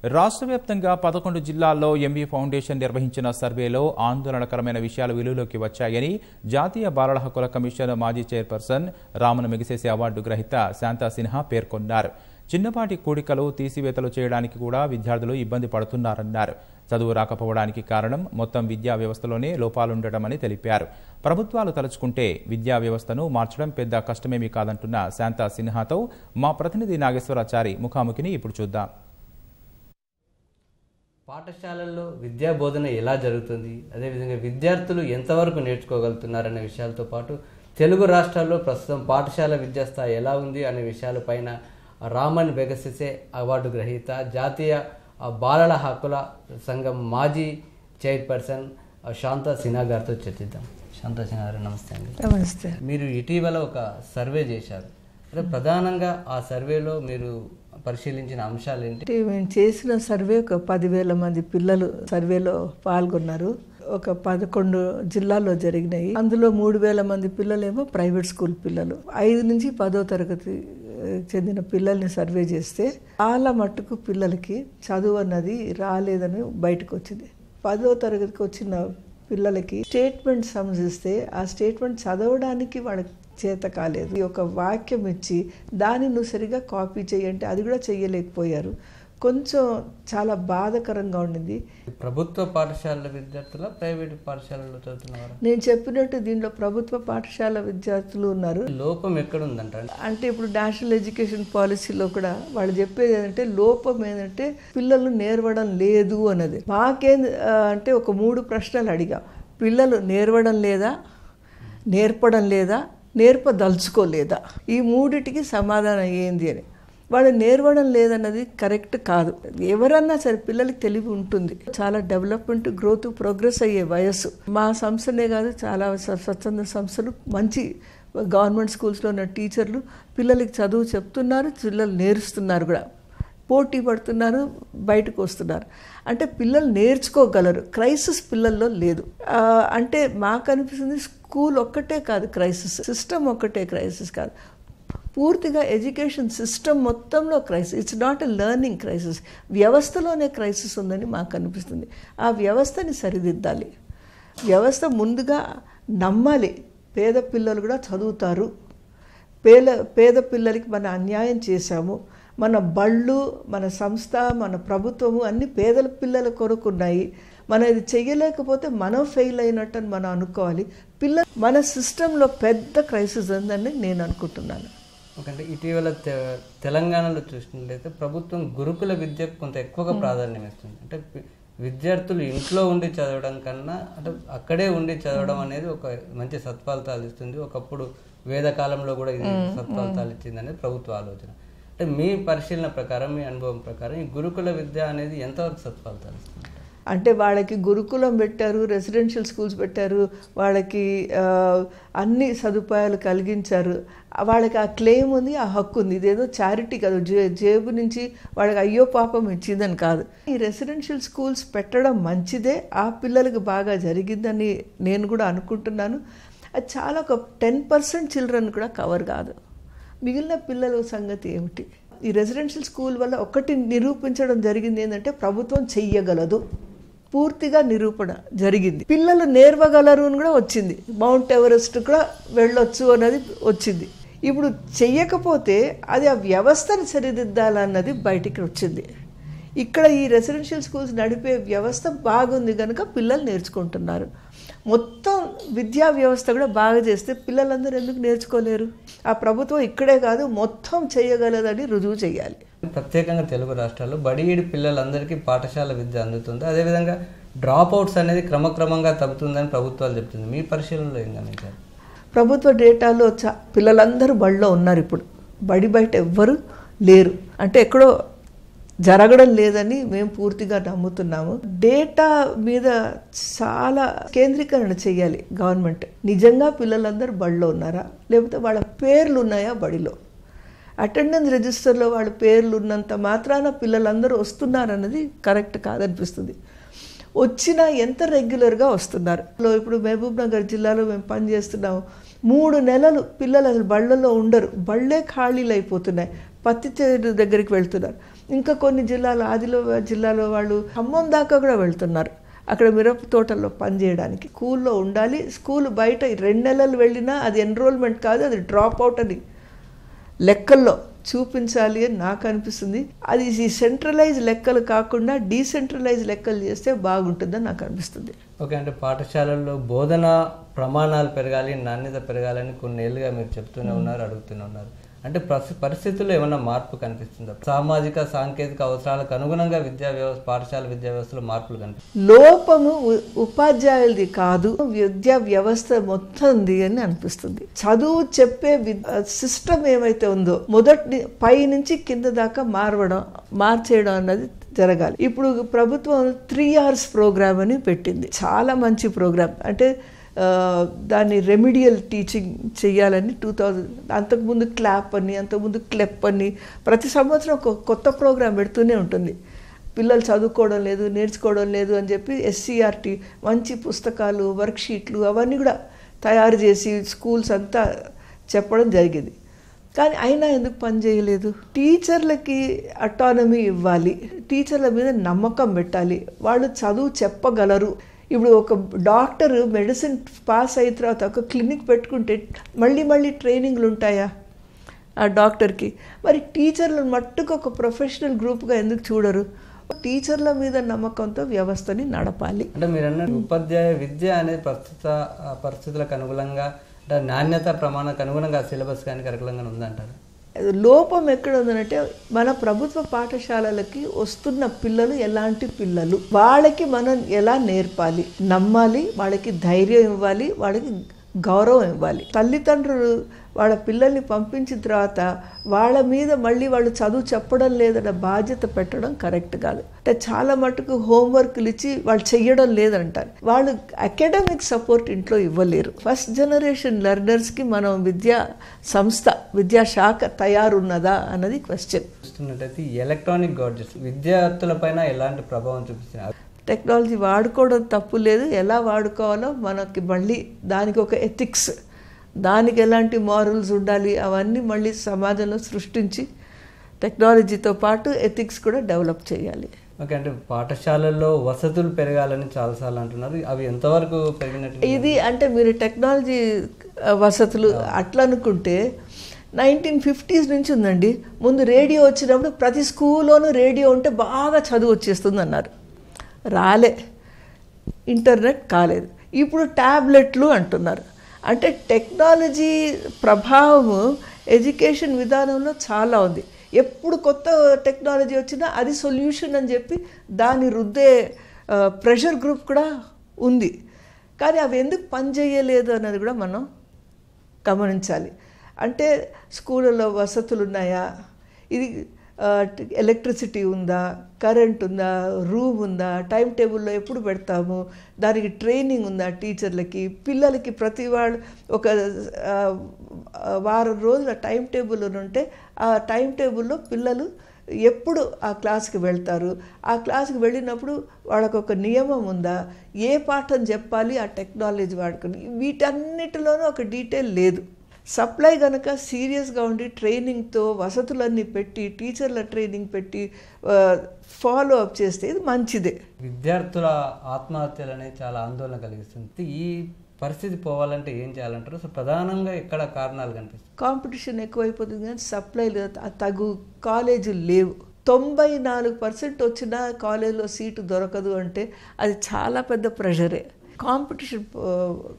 రాష్ట్ర వ్యాప్తంగా పదకొండు జిల్లాల్లో ఎంబీ ఫౌండేషన్ నిర్వహించిన సర్వేలో ఆందోళనకరమైన విషయాలు వెలుగులోకి వచ్చాయని జాతీయ బాలల హక్కుల కమిషన్ మాజీ చైర్పర్సన్ రామన మిగిసేసి అవార్డు గ్రహీత శాంతా సిన్హా పేర్కొన్నారు చిన్నపాటి కూడికలు తీసివేతలు చేయడానికి కూడా విద్యార్థులు ఇబ్బంది పడుతున్నారన్నారు చదువు రాకపోవడానికి కారణం మొత్తం విద్యా వ్యవస్థలోనే లోపాలుండటమని తెలిపారు ప్రభుత్వాలు తలుచుకుంటే విద్యా వ్యవస్థను మార్చడం పెద్ద కష్టమేమీ కాదంటున్న శాంతా సిన్హాతో మా ప్రతినిధి నాగేశ్వరాచారి ముఖాముఖిని ఇప్పుడు చూద్దాం పాఠశాలల్లో విద్యా బోధన ఎలా జరుగుతుంది అదేవిధంగా విద్యార్థులు ఎంతవరకు నేర్చుకోగలుగుతున్నారనే విషయాలతో పాటు తెలుగు రాష్ట్రాల్లో ప్రస్తుతం పాఠశాల విద్యా స్థాయి ఎలా ఉంది అనే విషయాలపైన రామన్ బెగసెసే అవార్డు గ్రహీత జాతీయ ఆ, బాలల హక్కుల సంఘం మాజీ చైర్పర్సన్ ఆ, శాంతా సిన్హా గారితో చర్చిద్దాం శాంతా సిన్హా గారు నమస్తే అండి నమస్తే మీరు ఇటీవల ఒక సర్వే చేశారు అంటే ప్రధానంగా ఆ సర్వేలో మీరు పరిశీలించిన అంశాలు ఏంటి అంటే మేము చేసిన సర్వే ఒక పదివేల మంది పిల్లలు సర్వేలో పాల్గొన్నారు ఒక పదకొండు జిల్లాల్లో జరిగినాయి అందులో మూడు వేల మంది పిల్లలేమో ప్రైవేట్ స్కూల్ పిల్లలు ఐదు నుంచి పదో తరగతి ఆ, చెందిన పిల్లల్ని సర్వే చేస్తే చాలా మట్టుకు పిల్లలకి చదువు అన్నది రాలేదని బయటకు వచ్చింది పదో తరగతికి వచ్చిన పిల్లలకి స్టేట్మెంట్ సమజిస్తే ఆ స్టేట్మెంట్ చదవడానికి వాళ్ళకి చేత కాలేదు ఈ ఒక వాక్యం ఇచ్చి దాన్ని నువ్వు సరిగా కాపీ చేయంటే అది కూడా చెయ్యలేకపోయారు కొంచెం చాలా బాధకరంగా ఉండింది ప్రభుత్వ పాఠశాలల విద్యార్థుల ప్రైవేట్ పాఠశాలలో చదువుతున్నవారు నేను చెప్పినట్టు దీంట్లో ప్రభుత్వ పాఠశాల విద్యార్థులు ఉన్నారు లోపం ఎక్కడ ఉందంట అంటే ఇప్పుడు నేషనల్ ఎడ్యుకేషన్ పాలసీలో కూడా వాళ్ళు చెప్పేది ఏంటంటే లోపం ఏంటంటే పిల్లలు నేర్వడం లేదు అన్నది మాకేం ఆ, అంటే ఒక మూడు ప్రశ్నలు అడిగా పిల్లలు నేర్వడం లేదా నేర్పడం లేదా నేర్పదలుచుకోలేదా ఈ మూడిటికి సమాధానం ఏంది అని వాళ్ళు నేర్వడం లేదన్నది కరెక్ట్ కాదు ఎవరన్నా సరే పిల్లలకి తెలివి ఉంటుంది చాలా డెవలప్మెంట్ గ్రోత్ ప్రోగ్రెస్ అయ్యే వయస్సు మా సంస్థనే కాదు చాలా స్వ- స్వచ్ఛంద సంస్థలు మంచి గవర్నమెంట్ స్కూల్స్లో ఉన్న టీచర్లు పిల్లలకి చదువు చెప్తున్నారు పిల్లలు నేర్చుతున్నారు కూడా పోటీ పడుతున్నారు బయటకు వస్తున్నారు అంటే పిల్లలు నేర్చుకోగలరు క్రైసిస్ పిల్లల్లో లేదు ఆ, అంటే మాకు అనిపిస్తుంది స్కూల్ ఒక్కటే కాదు క్రైసిస్ సిస్టమ్ ఒక్కటే క్రైసిస్ కాదు పూర్తిగా ఎడ్యుకేషన్ సిస్టమ్ మొత్తంలో crisis it's not a learning crisis వ్యవస్థలోనే క్రైసిస్ ఉందని మాకు అనిపిస్తుంది ఆ వ్యవస్థని సరిదిద్దాలి వ్యవస్థ ముందుగా నమ్మాలి పేద పిల్లలు కూడా చదువుతారు పేద పేద పిల్లలకి మన అన్యాయం చేశాము మన బళ్ళు మన సంస్థ మన ప్రభుత్వము అన్ని పేదల పిల్లల కొరకు ఉన్నాయి మనం ఇది చెయ్యలేకపోతే మనం ఫెయిల్ అయినట్టు అని మనం అనుకోవాలి పిల్ల మన సిస్టంలో పెద్ద క్రైసిస్ ఉందని నేను అనుకుంటున్నాను ఎందుకంటే ఇటీవల తె- తెలంగాణలో చూసినట్లయితే ప్రభుత్వం గురుకుల విద్యకు కొంత ఎక్కువగా ప్రాధాన్యం ఇస్తుంది అంటే పి- విద్యార్థులు ఇంట్లో ఉండి చదవడం కన్నా అంటే అక్కడే ఉండి చదవడం అనేది ఒక మంచి సత్ఫలితాలు ఇస్తుంది ఒకప్పుడు వేదకాలంలో కూడా ఇది సత్ఫలితాలు ఇచ్చింది అనేది ప్రభుత్వ ఆలోచన అంటే మీ పరిశీలన ప్రకారం మీ అనుభవం ప్రకారం ఈ గురుకుల విద్య అనేది ఎంతవరకు సత్ఫలితాలు ఇస్తుంది అంటే వాళ్ళకి గురుకులం పెట్టారు రెసిడెన్షియల్ స్కూల్స్ పెట్టారు వాళ్ళకి ఆ, అన్ని సదుపాయాలు కలిగించారు ఆ, వాళ్ళకి ఆ క్లెయిమ్ ఉంది ఆ హక్కు ఉంది ఇదేదో చారిటీ కాదు జే జేబు నుంచి వాళ్ళకి అయ్యో పాపం ఇచ్చిందని కాదు ఈ రెసిడెన్షియల్ స్కూల్స్ పెట్టడం మంచిదే ఆ పిల్లలకి బాగా జరిగిందని నేను కూడా అనుకుంటున్నాను అది చాలా ఒక టెన్ పర్సెంట్ చిల్డ్రన్ కూడా కవర్ కాదు మిగిలిన పిల్లల సంగతి ఏమిటి ఈ రెసిడెన్షియల్ స్కూల్ వల్ల ఒకటి నిరూపించడం జరిగింది ఏంటంటే ప్రభుత్వం చెయ్యగలదు పూర్తిగా నిరూపణ జరిగింది పిల్లలు నేర్వగలరు అని కూడా వచ్చింది మౌంట్ ఎవరెస్ట్ కూడా వెళ్ళొచ్చు అన్నది వచ్చింది ఇప్పుడు చెయ్యకపోతే అది ఆ వ్యవస్థను సరిదిద్దాలన్నది బయటికి వచ్చింది ఇక్కడ ఈ రెసిడెన్షియల్ స్కూల్స్ నడిపే వ్యవస్థ బాగుంది కనుక పిల్లలు నేర్చుకుంటున్నారు మొత్తం విద్యా వ్యవస్థ కూడా బాగా చేస్తే పిల్లలందరూ ఎందుకు నేర్చుకోలేరు ఆ ప్రభుత్వం ఇక్కడే కాదు మొత్తం చేయగలదని రుజువు చేయాలి ప్రత్యేకంగా తెలుగు రాష్ట్రాల్లో బడిఈడి పిల్లలందరికీ పాఠశాల విద్య అందుతుంది అదేవిధంగా డ్రాప్ అవుట్స్ అనేది క్రమక్రమంగా తగ్గుతుందని ప్రభుత్వాలు చెప్తుంది మీ పరిశీలనలో ఏం గమనించారు ప్రభుత్వ డేటాలో చా పిల్లలందరూ బడిలో ఉన్నారు ఇప్పుడు బడి బయట ఎవ్వరు లేరు అంటే ఎక్కడో జరగడం లేదని మేము పూర్తిగా నమ్ముతున్నాము డేటా మీద చాలా కేంద్రీకరణ చేయాలి గవర్నమెంట్ నిజంగా పిల్లలందరూ బడిలో ఉన్నారా లేకపోతే వాళ్ళ పేర్లు ఉన్నాయా బడిలో అటెండెన్స్ రిజిస్టర్లో వాళ్ళ పేర్లు ఉన్నంత మాత్రాన పిల్లలందరూ వస్తున్నారన్నది కరెక్ట్ కాదనిపిస్తుంది వచ్చినా ఎంత రెగ్యులర్గా వస్తున్నారు లో ఇప్పుడు మహబూబ్ నగర్ జిల్లాలో మేము పనిచేస్తున్నాము మూడు నెలలు పిల్లలు అసలు బళ్ళల్లో ఉండరు బళ్ళే ఖాళీలు అయిపోతున్నాయి పత్తి చేను దగ్గరికి వెళ్తున్నారు ఇంకా కొన్ని జిల్లాలు ఆదిలాబాద్ జిల్లాలో వాళ్ళు ఖమ్మం దాకా కూడా వెళ్తున్నారు అక్కడ మిరప తోటల్లో పనిచేయడానికి స్కూల్లో ఉండాలి స్కూల్ బయట రెండు నెలలు వెళ్ళినా అది ఎన్రోల్మెంట్ కాదు అది డ్రాప్ అవుట్ అని లెక్కల్లో చూపించాలి అని నాకు అనిపిస్తుంది అది ఈ సెంట్రలైజ్ లెక్కలు కాకుండా డీసెంట్రలైజ్ లెక్కలు చేస్తే బాగుంటుందని నాకు అనిపిస్తుంది ఓకే అంటే పాఠశాలల్లో బోధన ప్రమాణాలు పెరగాలి నాణ్యత పెరగాలని కొన్నేళ్ళుగా మీరు చెప్తూనే ఉన్నారు అడుగుతూనే ఉన్నారు అంటే ప్రసి పరిస్థితుల్లో ఏమైనా మార్పు కనిపిస్తుందా సామాజిక సాంకేతిక అవసరాలకు అనుగుణంగా విద్యా వ్యవస్థ పాఠశాల విద్యా వ్యవస్థలో మార్పులు కనిపిస్తుంది లోపము ఉ- ఉపాధ్యాయులది కాదు విద్యా వ్యవస్థ మొత్తంది అని అనిపిస్తుంది చదువు చెప్పే సిస్టమ్ ఏమైతే ఉందో మొదటి పై నుంచి కింద దాకా మారవడం మార్చేయడం అన్నది జరగాలి ఇప్పుడు ప్రభుత్వం త్రీ అవర్స్ ప్రోగ్రామ్ అని పెట్టింది చాలా మంచి ప్రోగ్రామ్ అంటే ఆ, దాన్ని రెమిడియల్ టీచింగ్ చేయాలని టూ థౌజండ్ అంతకుముందు క్లాప్ అని అంతకుముందు క్లెప్ అని ప్రతి సంవత్సరం ఒక కొత్త ప్రోగ్రాం పెడుతూనే ఉంటుంది పిల్లలు చదువుకోవడం లేదు నేర్చుకోవడం లేదు అని చెప్పి ఎస్సీఆర్టీ మంచి పుస్తకాలు వర్క్షీట్లు అవన్నీ కూడా తయారు చేసి స్కూల్స్ అంతా చెప్పడం జరిగింది కానీ అయినా ఎందుకు పని చేయలేదు టీచర్లకి అటానమీ ఇవ్వాలి టీచర్ల మీద నమ్మకం పెట్టాలి వాళ్ళు చదువు చెప్పగలరు ఇప్పుడు ఒక డాక్టర్ మెడిసిన్ పాస్ అయిన తర్వాత ఒక క్లినిక్ పెట్టుకుంటే మళ్ళీ మళ్ళీ ట్రైనింగ్లు ఉంటాయా ఆ డాక్టర్కి మరి టీచర్లను మట్టుకు ఒక ప్రొఫెషనల్ గ్రూప్గా ఎందుకు చూడరు టీచర్ల మీద నమ్మకంతో వ్యవస్థని నడపాలి అంటే మీరు అన్నట్టు ఉపాధ్యాయ విద్య అనేది ప్రస్తుత ఆ, పరిస్థితులకు అనుగుణంగా అంటే నాణ్యత ప్రమాణాలకు అనుగుణంగా సిలబస్ కానీ కరికులంగా ఉందంటారు లోపం ఎక్కడ ఉందంటే మన ప్రభుత్వ పాఠశాలలకి వస్తున్న పిల్లలు ఎలాంటి పిల్లలు వాళ్ళకి మనం ఎలా నేర్పాలి నమ్మాలి వాళ్ళకి ధైర్యం ఇవ్వాలి వాళ్ళకి గౌరవం ఇవ్వాలి తల్లిదండ్రులు వాళ్ళ పిల్లల్ని పంపించిన తర్వాత వాళ్ళ మీద మళ్ళీ వాళ్ళు చదువు చెప్పడం లేదన్న బాధ్యత పెట్టడం కరెక్ట్ కాదు అంటే చాలా మటుకు హోంవర్క్లు ఇచ్చి వాళ్ళు చెయ్యడం లేదంటారు వాళ్ళు అకాడమిక్ సపోర్ట్ ఇంట్లో ఇవ్వలేరు ఫస్ట్ జనరేషన్ లెర్నర్స్కి మనం విద్యా సంస్థ విద్యాశాఖ తయారున్నదా అన్నది క్వశ్చన్ చూస్తున్నట్టయితే ఈ ఎలక్ట్రానిక్ గాడ్జెట్స్ విద్యార్థులపైన ఎలాంటి ప్రభావం చూపిస్తున్నాయి టెక్నాలజీ వాడుకోవడం తప్పు లేదు ఎలా వాడుకోవాలో మనకి మళ్ళీ దానికి ఒక ఎథిక్స్ దానికి ఎలాంటి మారల్స్ ఉండాలి అవన్నీ మళ్ళీ సమాజంలో సృష్టించి టెక్నాలజీతో పాటు ఎథిక్స్ కూడా డెవలప్ చేయాలి ఓకే అంటే పాఠశాలల్లో వసతులు పెరగాలని చాలాసార్లు అంటున్నారు అవి ఎంతవరకు పెరిగినట్టు ఇది అంటే మీరు టెక్నాలజీ ఆ, వసతులు అట్లా అనుకుంటే నైన్టీన్ ఫిఫ్టీస్ నుంచి ఉందండి ముందు రేడియో వచ్చినప్పుడు ప్రతి స్కూల్లోనూ రేడియో ఉంటే బాగా చదువు వచ్చేస్తుంది అన్నారు రాలే ఇంటర్నెట్ కాలేదు ఇప్పుడు ట్యాబ్లెట్లు అంటున్నారు అంటే టెక్నాలజీ ప్రభావము ఎడ్యుకేషన్ విధానంలో చాలా ఉంది ఎప్పుడు కొత్త టెక్నాలజీ వచ్చినా అది సొల్యూషన్ అని చెప్పి దాన్ని రుద్దే ప్రెషర్ గ్రూప్ కూడా ఉంది కానీ అవి ఎందుకు పనిచేయలేదు అన్నది కూడా మనం గమనించాలి అంటే స్కూళ్ళలో వసతులు ఉన్నాయా ఇది ఎలక్ట్రిసిటీ ఉందా కరెంట్ ఉందా రూమ్ ఉందా టైం టేబుల్లో ఎప్పుడు పెడతాము దానికి ట్రైనింగ్ ఉందా టీచర్లకి పిల్లలకి ప్రతి వాళ్ళు ఒక ఆ, వారం రోజుల టైం టేబుల్ ఉంటే ఆ టైం టేబుల్లో పిల్లలు ఎప్పుడు ఆ క్లాస్కి వెళ్తారు ఆ క్లాస్కి వెళ్ళినప్పుడు వాళ్ళకు ఒక నియమం ఉందా ఏ పాఠం చెప్పాలి ఆ టెక్నాలజీ వాడుకొని వీటన్నిటిలోనూ ఒక డీటెయిల్ లేదు సప్లై కనుక సీరియస్గా ఉండి ట్రైనింగ్తో వసతులన్నీ పెట్టి టీచర్ల ట్రైనింగ్ పెట్టి ఫాలో అప్ చేస్తే ఇది మంచిదే విద్యార్థుల ఆత్మహత్యలు అనేది చాలా ఆందోళన కలిగిస్తుంది ఈ పరిస్థితి పోవాలంటే ఏం చేయాలంటారు సో ప్రధానంగా ఎక్కడ కారణాలు కనిపిస్తాయి కాంపిటీషన్ ఎక్కువైపోతుంది కానీ సప్లై లేదు ఆ తగు కాలేజీలు లేవు తొంభై నాలుగు పర్సెంట్ వచ్చిన కాలేజీలో సీటు దొరకదు అంటే అది చాలా పెద్ద ప్రెషరే కాంపిటీషన్ ఆ,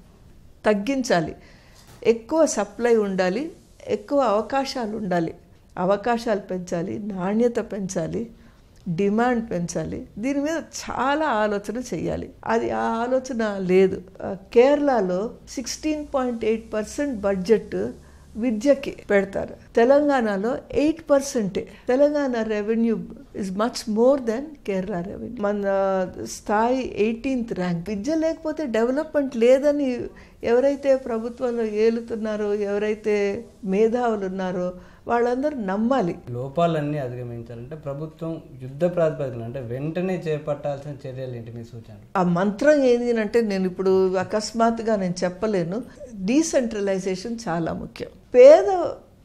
తగ్గించాలి ఎక్కువ సప్లై ఉండాలి ఎక్కువ అవకాశాలు ఉండాలి అవకాశాలు పెంచాలి నాణ్యత పెంచాలి డిమాండ్ పెంచాలి దీని మీద చాలా ఆలోచన చేయాలి అది ఆ ఆలోచన లేదు ఆ, కేరళలో sixteen point eight percent budget విద్యకి పెడతారు తెలంగాణలో ఎయిట్ పర్సెంటే Telangana revenue is much more than Kerala revenue మన స్థాయి ఎయిటీన్త్ ర్యాంక్ విద్య లేకపోతే డెవలప్మెంట్ లేదని ఎవరైతే ప్రభుత్వంలో ఏలుతున్నారో ఎవరైతే మేధావులు ఉన్నారో వాళ్ళందరూ నమ్మాలి లోపాలన్నీ అధిగమించాలంటే ప్రభుత్వం యుద్ధ ప్రాతిపదికన అంటే వెంటనే చేపట్టాల్సిన చర్యలు ఏంటి మీ సూచనలు ఆ మంత్రం ఏంటి అంటే నేను ఇప్పుడు అకస్మాత్తుగా నేను చెప్పలేను డీసెంట్రలైజేషన్ చాలా ముఖ్యం పేద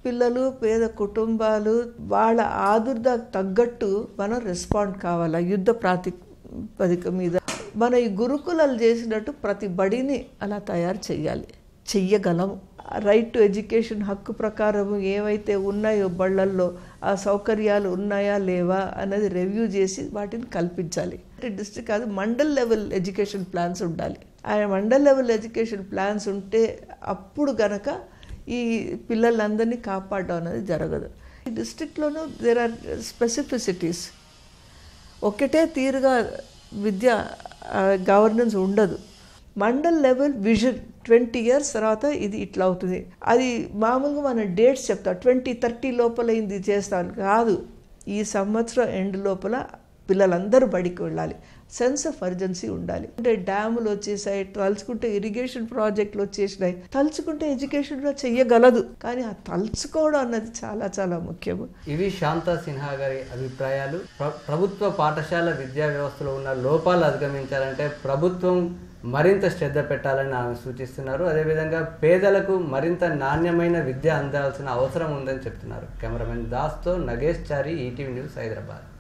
పిల్లలు పేద కుటుంబాలు వాళ్ళ ఆదుర్ద తగ్గట్టు మనం రెస్పాండ్ కావాలా యుద్ధ ప్రాతిపదిక మీద మన ఈ గురుకులాలు చేసినట్టు ప్రతి బడిని అలా తయారు చేయాలి చెయ్యగలము రైట్ టు ఎడ్యుకేషన్ హక్కు ప్రకారం ఏవైతే ఉన్నాయో బళ్ళల్లో ఆ సౌకర్యాలు ఉన్నాయా లేవా అన్నది రివ్యూ చేసి వాటిని కల్పించాలి డిస్ట్రిక్ట్ కాదు మండల్ లెవెల్ ఎడ్యుకేషన్ ప్లాన్స్ ఉండాలి ఆ మండల్ లెవెల్ ఎడ్యుకేషన్ ప్లాన్స్ ఉంటే అప్పుడు గనక ఈ పిల్లలందరినీ కాపాడడం అనేది జరగదు ఈ డిస్ట్రిక్ట్లోనూ దేర్ ఆర్ స్పెసిఫిసిటీస్ ఒకటే తీరుగా విద్య గవర్నెన్స్ ఉండదు mandal level vision twenty years తర్వాత ఇది ఇట్లా అవుతుంది అది మామూలుగా మన డేట్స్ చెప్తాం ట్వంటీ థర్టీ లోపల ఇది చేస్తాం కాదు ఈ సంవత్సరం ఎండ్ లోపల పిల్లలందరూ బడికి వెళ్ళాలి సెన్స్ ఆఫ్ అర్జెన్సీ ఉండాలి అంటే డ్యాములు వచ్చేసాయి తలుచుకుంటే ఇరిగేషన్ ప్రాజెక్టులు వచ్చేసినాయి తలుచుకుంటే ఎడ్యుకేషన్లో చెయ్యగలదు కానీ ఆ తలుచుకోవడం అన్నది చాలా చాలా ముఖ్యము ఇవి శాంతా సిన్హా గారి అభిప్రాయాలు ప్ర- ప్రభుత్వ పాఠశాల విద్యా వ్యవస్థలో ఉన్న లోపాలు అధిగమించాలంటే ప్రభుత్వం మరింత శ్రద్ధ పెట్టాలని ఆమె సూచిస్తున్నారు అదేవిధంగా పేదలకు మరింత నాణ్యమైన విద్య అందాల్సిన అవసరం ఉందని చెప్తున్నారు కెమెరామెన్ దాస్తో నగేష్ చారి ఈటీవీ న్యూస్ హైదరాబాద్